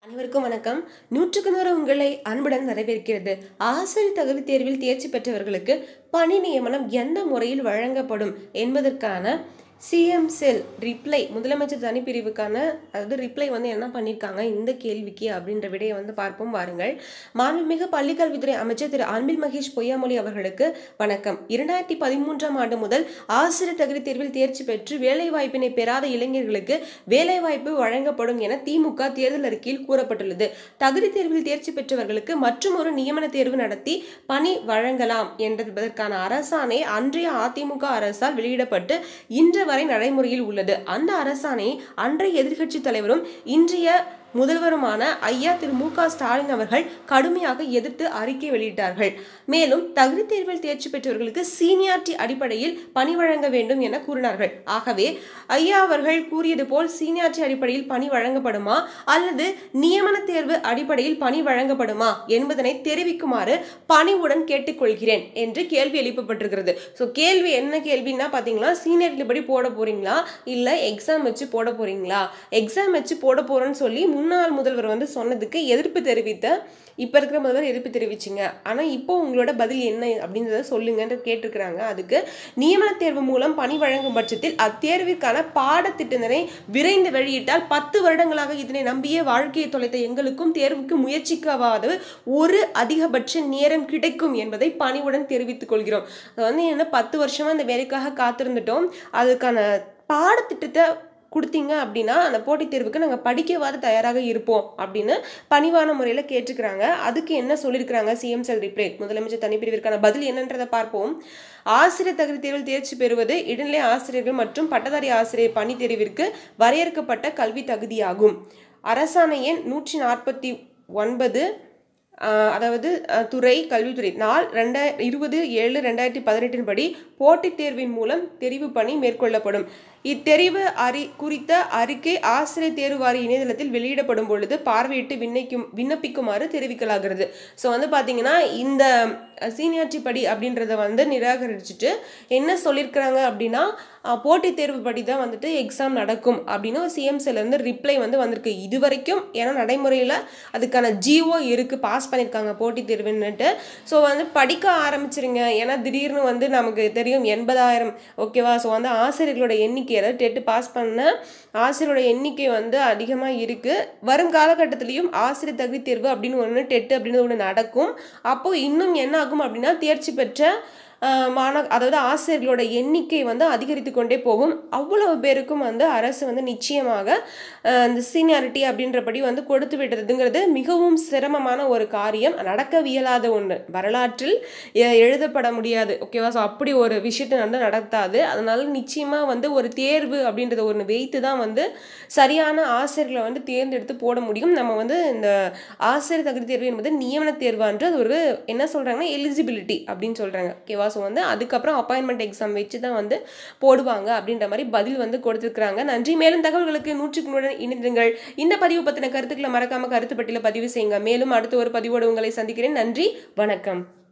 அனைவருக்கும் வணக்கம் நூற்றுக்கு நூறு உங்களை அன்புடன் வரவேற்கிறது ஆசிரியர் தகுதி தேர்வில் தேர்ச்சி பெற்றவர்களுக்கு பணி நியமனம் எந்த முறையில் வழங்கப்படும் என்பதற்கான சிஎம் செல் ரிப்ளை முதலமைச்சர் தனிப்பிரிவுக்கான அதாவது ரிப்ளை வந்து என்ன பண்ணியிருக்காங்க இந்த கேள்விக்கு அப்படின்ற விடையை வந்து பார்ப்போம் வாருங்கள் மாண்புமிகு பள்ளிக்கல்வித்துறை அமைச்சர் திரு அன்பில் மகேஷ் பொய்யாமொழி அவர்களுக்கு வணக்கம் இரண்டாயிரத்தி பதிமூன்றாம் ஆண்டு முதல் ஆசிரியர் தகுதி தேர்வில் தேர்ச்சி பெற்று வேலைவாய்ப்பினை பெறாத இளைஞர்களுக்கு வேலைவாய்ப்பு வழங்கப்படும் என திமுக தேர்தல் அறிக்கையில் கூறப்பட்டுள்ளது தகுதி தேர்வில் தேர்ச்சி பெற்றவர்களுக்கு மற்றும் ஒரு நியமன தேர்வு நடத்தி பணி வழங்கலாம் என்பதற்கான அரசாணை அன்றைய அதிமுக அரசால் வெளியிடப்பட்டு இன்று வரை நடைமுறையில் உள்ளது அந்த அரசாணை அன்றைய எதிர்க்கட்சி தலைவரும் இன்றைய முதல்வருமான ஐயா திரு மு க ஸ்டாலின் அவர்கள் கடுமையாக எதிர்த்து அறிக்கை வெளியிட்டார்கள் மேலும் தகுதி தேர்வில் தேர்ச்சி பெற்றவர்களுக்கு சீனியாரிட்டி அடிப்படையில் பணி வழங்க வேண்டும் என கூறினார்கள் ஆகவே ஐயா அவர்கள் கூறியது போல் சீனியாரிட்டி அடிப்படையில் பணி வழங்கப்படுமா அல்லது நியமன தேர்வு அடிப்படையில் பணி வழங்கப்படுமா என்பதனை தெரிவிக்குமாறு பணிவுடன் கேட்டுக்கொள்கிறேன் என்று கேள்வி எழுப்பப்பட்டிருக்கிறது ஸோ கேள்வி என்ன கேள்வின்னா பார்த்தீங்களா சீனியாரிட்டி படி போட போறீங்களா இல்லை எக்ஸாம் வச்சு போட போறீங்களா எக்ஸாம் வச்சு போட போறேன்னு சொல்லி முன்னாள் முதல்வர் வந்து சொன்னதுக்கு எதிர்ப்பு தெரிவித்த இப்போ இருக்கிற முதல்வர் எதிர்ப்பு தெரிவிச்சிங்க ஆனால் இப்போ உங்களோட பதில் என்ன அப்படின்றத சொல்லுங்கன்னு கேட்டிருக்கிறாங்க அதுக்கு நியமன தேர்வு மூலம் பணி வழங்கும் பட்சத்தில் அத்தேர்விற்கான பாடத்திட்டத்தினை விரைந்து வெளியிட்டால் பத்து வருடங்களாக இதனை நம்பிய வாழ்க்கையை தொலைத்த எங்களுக்கும் தேர்வுக்கு முயற்சிக்கவாது ஒரு அதிகபட்ச நேரம் கிடைக்கும் என்பதை பணிவுடன் தெரிவித்துக் கொள்கிறோம் அது வந்து என்ன பத்து வருஷமா இந்த வேலைக்காக காத்திருந்துட்டோம் அதுக்கான பாடத்திட்டத்தை கொடுத்தீங்க அப்படின்னா அந்த போட்டித் தேர்வுக்கு நாங்கள் படிக்கவாது தயாராக இருப்போம் அப்படின்னு பணிவான முறையில் கேட்டுக்கிறாங்க அதுக்கு என்ன சொல்லியிருக்கிறாங்க சிஎம் செல் ரிப்ளே முதலமைச்சர் தனிப்பிரிவிற்கான பதில் என்னன்றதை பார்ப்போம் ஆசிரியர் தகுதி தேர்வில் தேர்ச்சி பெறுவது இடைநிலை ஆசிரியர்கள் மற்றும் பட்டதாரி ஆசிரியர் பணி தேர்விற்கு வரையறுக்கப்பட்ட கல்வி தகுதியாகும் அரசாணை எண் நூற்றி நாற்பத்தி ஒன்பது அதாவது துறை கல்வித்துறை நாள் ரெண்டா இருபது ஏழு ரெண்டாயிரத்தி பதினெட்டின் படி போட்டித் தேர்வின் மூலம் தெரிவு பணி மேற்கொள்ளப்படும் இத்தெரிவு அறி குறித்த அறிக்கை ஆசிரியர் தேர்வு வாரிய இணையதளத்தில் வெளியிடப்படும் பொழுது பார்வையிட்டு விண்ணப்பிக்கும் விண்ணப்பிக்குமாறு தெரிவிக்கலாகிறது ஸோ வந்து பார்த்தீங்கன்னா இந்த சீனியாரிட்டி படி அப்படின்றத வந்து நிராகரிச்சுட்டு என்ன சொல்லியிருக்கிறாங்க அப்படின்னா போட்டித் தேர்வு படி தான் வந்துட்டு எக்ஸாம் நடக்கும் அப்படின்னு சிஎம்சிலேருந்து ரிப்ளை வந்து வந்திருக்கு இது வரைக்கும் ஏன்னா நடைமுறையில் அதுக்கான ஜிஓ இருக்குது பாஸ் பண்ணியிருக்காங்க போட்டித் தேர்வுன்னுட்டு ஸோ வந்து படிக்க ஆரம்பிச்சிருங்க ஏன்னா திடீர்னு வந்து நமக்கு தெரியும் எண்பதாயிரம் ஓகேவா ஸோ வந்து ஆசிரியர்களோட எண்ணிக்கை அதாவது டெட்டு பாஸ் பண்ண ஆசிரியரோட எண்ணிக்கை வந்து அதிகமாக இருக்குது வரும் காலகட்டத்திலையும் ஆசிரியர் தகுதி தேர்வு அப்படின்னு ஒன்று டெட்டு அப்படின்னு ஒன்று நடக்கும் அப்போது இன்னும் என்ன ஆகும் அப்படின்னா தேர்ச்சி பெற்ற மாண அதாவது ஆசிரியர்களோட எண்ணிக்கை வந்து அதிகரித்து கொண்டே போகும் அவ்வளவு பேருக்கும் வந்து அரசு வந்து நிச்சயமாக இந்த சீனியாரிட்டி அப்படின்றபடி வந்து கொடுத்து விடுறதுங்கிறது மிகவும் சிரமமான ஒரு காரியம் நடக்கவியலாத ஒன்று வரலாற்றில் எழுதப்பட முடியாது ஓகேவா ஸோ அப்படி ஒரு விஷயத்தை வந்து நடத்தாது அதனால நிச்சயமாக வந்து ஒரு தேர்வு அப்படின்றத ஒன்று வைத்து தான் வந்து சரியான ஆசிரியர்களை வந்து தேர்ந்தெடுத்து போட முடியும் நம்ம வந்து இந்த ஆசிரியர் தகுதி தேர்வு என்பது நியமன தேர்வான்று அது ஒரு என்ன சொல்கிறாங்கன்னா எலிஜிபிலிட்டி அப்படின்னு சொல்கிறாங்க ஓகேவா ஸோ வந்து அதுக்கப்புறம் அப்பாயின்மெண்ட் எக்ஸாம் வச்சு தான் வந்து போடுவாங்க அப்படின்ற மாதிரி பதில் வந்து கொடுத்துருக்குறாங்க நன்றி மேலும் தகவல்களுக்கு நூற்றுக்கு நூறு இணைந்திருங்கள் இந்த பதிவு பற்றின கருத்துக்களை மறக்காம கருத்து பட்டியல பதிவு செய்யுங்க மேலும் அடுத்த ஒரு பதிவோடு உங்களை சந்திக்கிறேன் நன்றி வணக்கம்